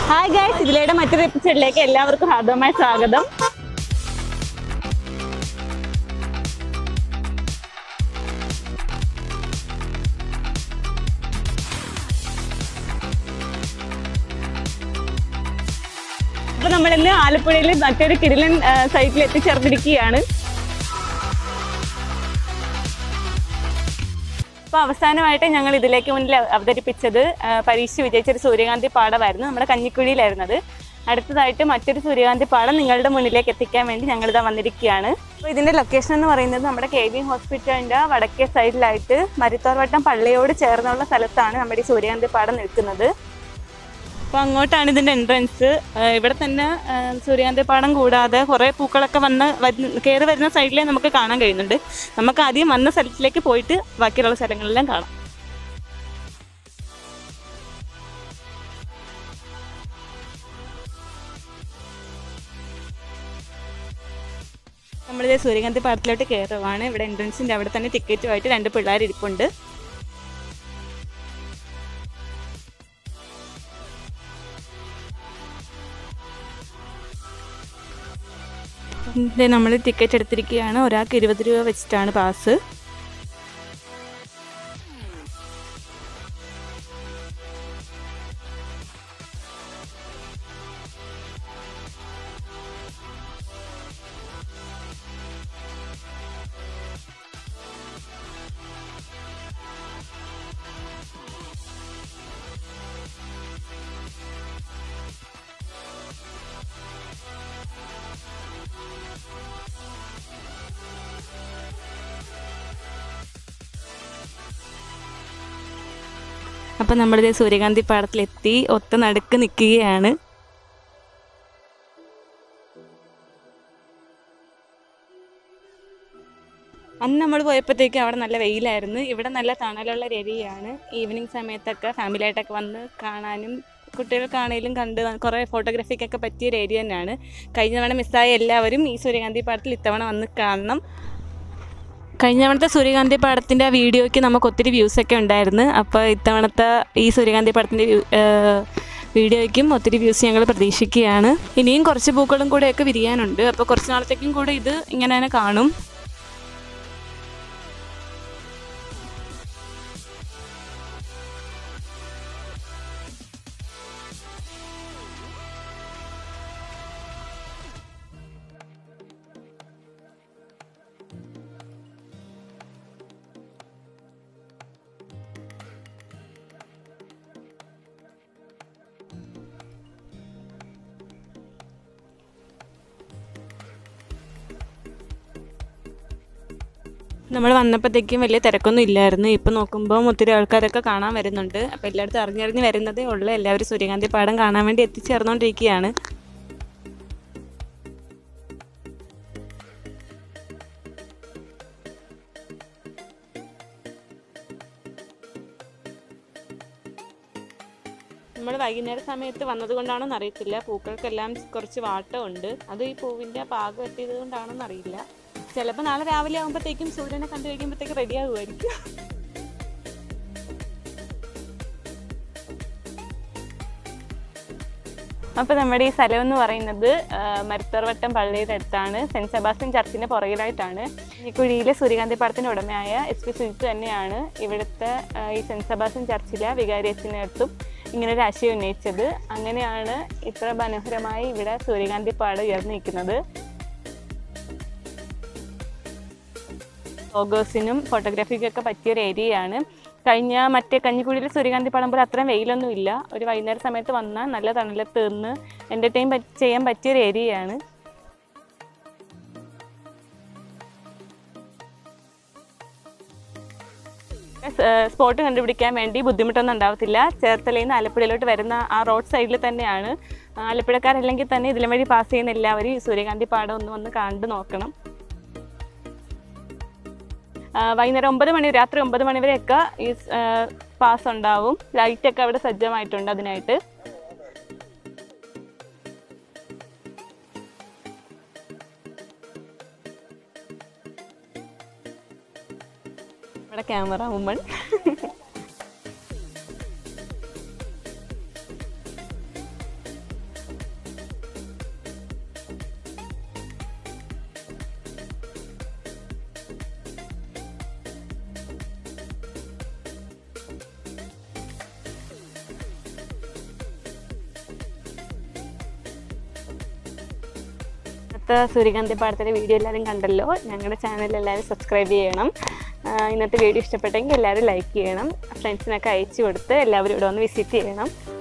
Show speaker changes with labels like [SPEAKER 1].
[SPEAKER 1] hi guys ഇതിലയുടെ മറ്റൊരു എപ്പിസോഡിലേക്ക് എല്ലാവർക്കും ഹാർദവമായ സ്വാഗതം അപ്പൊ നമ്മളിന്ന് ആലപ്പുഴയിൽ മറ്റൊരു കിടിലൻ ആ, സൈറ്റിൽ എത്തിച്ചേർന്നിരിക്കുകയാണ് അപ്പൊ അവസാനമായിട്ട് ഞങ്ങൾ ഇതിലേക്ക് മുന്നിൽ അവതരിപ്പിച്ചത് ആ, പരീക്ഷ വിജയിച്ചൊരു സൂര്യകാന്തി പാടമായിരുന്നു നമ്മുടെ കഞ്ഞിക്കുഴിയിലായിരുന്നത് അടുത്തതായിട്ട് മറ്റൊരു സൂര്യകാന്തി പാടം നിങ്ങളുടെ മുന്നിലേക്ക് എത്തിക്കാൻ വേണ്ടി ഞങ്ങളിതാ വന്നിരിക്കുകയാണ് അപ്പോൾ ഇതിന്റെ ലൊക്കേഷൻ എന്ന് പറയുന്നത് നമ്മുടെ കെ വി ഹോസ്പിറ്റലിന്റെ വടക്കേ സൈഡിലായിട്ട് മരുത്തോർവട്ടം പള്ളിയോട് ചേർന്നുള്ള സ്ഥലത്താണ് നമ്മുടെ ഈ സൂര്യകാന്തി പാടം നിൽക്കുന്നത് അപ്പോൾ അങ്ങോട്ടാണ് ഇതിൻ്റെ എൻട്രൻസ് ഇവിടെ തന്നെ ആ, സൂര്യകാന്തി പാടം കൂടാതെ കുറേ പൂക്കളൊക്കെ വന്ന് വരുന്ന കയറി വരുന്ന സൈഡിലേ നമുക്ക് കാണാൻ കഴിയുന്നുണ്ട് നമുക്ക് ആദ്യം വന്ന സ്ഥലത്തിലേക്ക് പോയിട്ട് ബാക്കിയുള്ള സ്ഥലങ്ങളെല്ലാം കാണാം നമ്മളിത് സൂര്യകാന്തി പാടത്തിലോട്ട് കയറുവാണ് ഇവിടെ എൻട്രൻസിൻ്റെ അവിടെ തന്നെ ടിക്കറ്റുമായിട്ട് രണ്ട് പിള്ളേർ ഇരിപ്പുണ്ട് നമ്മൾ ടിക്കറ്റ് എടുത്തിരിക്കുകയാണ് ഒരാൾക്ക് ഇരുപത് രൂപ വെച്ചിട്ടാണ് പാസ് അപ്പം നമ്മളിത് സൂര്യകാന്തി പാടത്തിലെത്തി ഒത്ത നടുക്ക് നിൽക്കുകയാണ് അന്ന് നമ്മൾ പോയപ്പോഴത്തേക്കും അവിടെ നല്ല വെയിലായിരുന്നു ഇവിടെ നല്ല തണലുള്ള ഒരു ഏരിയയാണ് ഈവനിങ് സമയത്തൊക്കെ ഫാമിലിയായിട്ടൊക്കെ വന്ന് കാണാനും കുട്ടികൾക്കാണേലും കണ്ട് കുറേ ഫോട്ടോഗ്രാഫിക്കൊക്കെ പറ്റിയ ഒരു ഏരിയ തന്നെയാണ് കഴിഞ്ഞ തവണ മിസ്സായ എല്ലാവരും ഈ സൂര്യകാന്തി പാടത്തിൽ ഇത്തവണ വന്ന് കാണണം കഴിഞ്ഞ തവണത്തെ സൂര്യകാന്തി പാടത്തിൻ്റെ ആ വീഡിയോയ്ക്ക് നമുക്ക് ഒത്തിരി വ്യൂസൊക്കെ ഉണ്ടായിരുന്നു അപ്പോൾ ഇത്തവണത്തെ ഈ സൂര്യകാന്തി പാടത്തിൻ്റെ വീഡിയോയ്ക്കും ഒത്തിരി വ്യൂസ് ഞങ്ങൾ പ്രതീക്ഷിക്കുകയാണ് ഇനിയും കുറച്ച് പൂക്കളും കൂടെയൊക്കെ വിരിയാനുണ്ട് അപ്പോൾ കുറച്ച് നാളത്തേക്കും കൂടെ ഇത് ഇങ്ങനെ തന്നെ കാണും നമ്മൾ വന്നപ്പോഴത്തേക്കും വലിയ തിരക്കൊന്നും ഇല്ലായിരുന്നു ഇപ്പം നോക്കുമ്പോൾ ഒത്തിരി ആൾക്കാരൊക്കെ കാണാൻ വരുന്നുണ്ട് അപ്പോൾ എല്ലായിടത്തും അറിഞ്ഞറിഞ്ഞ് വരുന്നതേ ഉള്ളൂ എല്ലാവരും സൂര്യകാന്തി പാടം കാണാൻ വേണ്ടി എത്തിച്ചേർന്നുകൊണ്ടിരിക്കുകയാണ് നമ്മൾ വൈകുന്നേര സമയത്ത് വന്നതുകൊണ്ടാണോന്ന് അറിയത്തില്ല പൂക്കൾക്കെല്ലാം കുറച്ച് വാട്ടമുണ്ട് അത് ഈ പൂവിൻ്റെ പാകം എത്തിയത് കൊണ്ടാണോന്ന് അറിയില്ല ചിലപ്പോൾ നാളെ രാവിലെ ആകുമ്പോഴത്തേക്കും സൂര്യനെ കണ്ടു കഴിയുമ്പോഴത്തേക്ക് റെഡി ആകുമായിരിക്കും അപ്പോൾ നമ്മുടെ ഈ സ്ഥലം എന്ന് പറയുന്നത് ആ, മരുത്തോർവട്ടം പള്ളിയുടെ അടുത്താണ് സെൻറ്റ് സെബാസ്റ്റ്യൻ ചർച്ചിൻ്റെ പുറകിലായിട്ടാണ് ഈ കുഴിയിലെ സൂര്യകാന്തി പാടത്തിൻ്റെ ഉടമയായ എസ് പി സുജിത്ത് തന്നെയാണ് ഇവിടുത്തെ ആ, ഈ സെൻറ്റ് സെബാസ്റ്റ്യൻ ചർച്ചിലെ വികാരിയത്തിനടുത്തും ഇങ്ങനെ ഒരു ആശയം ഉന്നയിച്ചത് അങ്ങനെയാണ് ഇത്ര മനോഹരമായി ഇവിടെ സൂര്യകാന്തി പാടം ഉയർന്നു നിൽക്കുന്നത് ലോഗോസിനും ഫോട്ടോഗ്രാഫിക്കൊക്കെ പറ്റിയ ഒരു ഏരിയയാണ് കഴിഞ്ഞ മറ്റേ കഞ്ഞിക്കുഴിയിലെ സൂര്യകാന്തി പടം പോലെ അത്രയും വെയിലൊന്നും ഇല്ല ഒരു വൈകുന്നേര സമയത്ത് വന്നാൽ നല്ല തണലത്ത് നിന്ന് എൻ്റർടൈൻ ചെയ്യാൻ പറ്റിയ ഒരു ഏരിയയാണ് സ്പോട്ട് കണ്ടുപിടിക്കാൻ വേണ്ടി ബുദ്ധിമുട്ടൊന്നും ഉണ്ടാവത്തില്ല ചേർത്തലയിൽ നിന്ന് ആലപ്പുഴയിലോട്ട് വരുന്ന ആ റോഡ് സൈഡിൽ തന്നെയാണ് ആലപ്പുഴക്കാരല്ലെങ്കിൽ തന്നെ ഇതിലെ വഴി പാസ് ചെയ്യുന്ന എല്ലാവരും ഈ സൂര്യകാന്തി പാടം ഒന്ന് വന്ന് കണ്ടു നോക്കണം ആ, വൈകുന്നേരം ഒമ്പത് മണി രാത്രി ഒമ്പത് മണി വരെയൊക്കെ ഈ പാസ് ഉണ്ടാവും ലൈറ്റൊക്കെ അവിടെ സജ്ജമായിട്ടുണ്ട് അതിനായിട്ട് ഇവിടെ ക്യാമറ വുമൺ ഇന്നത്തെ സൂര്യകാന്തി പാടത്തിൻ്റെ വീഡിയോ എല്ലാവരും കണ്ടല്ലോ ഞങ്ങളുടെ ചാനൽ എല്ലാവരും സബ്സ്ക്രൈബ് ചെയ്യണം ആ, ഇന്നത്തെ വീഡിയോ ഇഷ്ടപ്പെട്ടെങ്കിൽ എല്ലാവരും ലൈക്ക് ചെയ്യണം ഫ്രണ്ട്സിനൊക്കെ അയച്ചു കൊടുത്ത് എല്ലാവരും ഇവിടെ ഒന്ന് വിസിറ്റ് ചെയ്യണം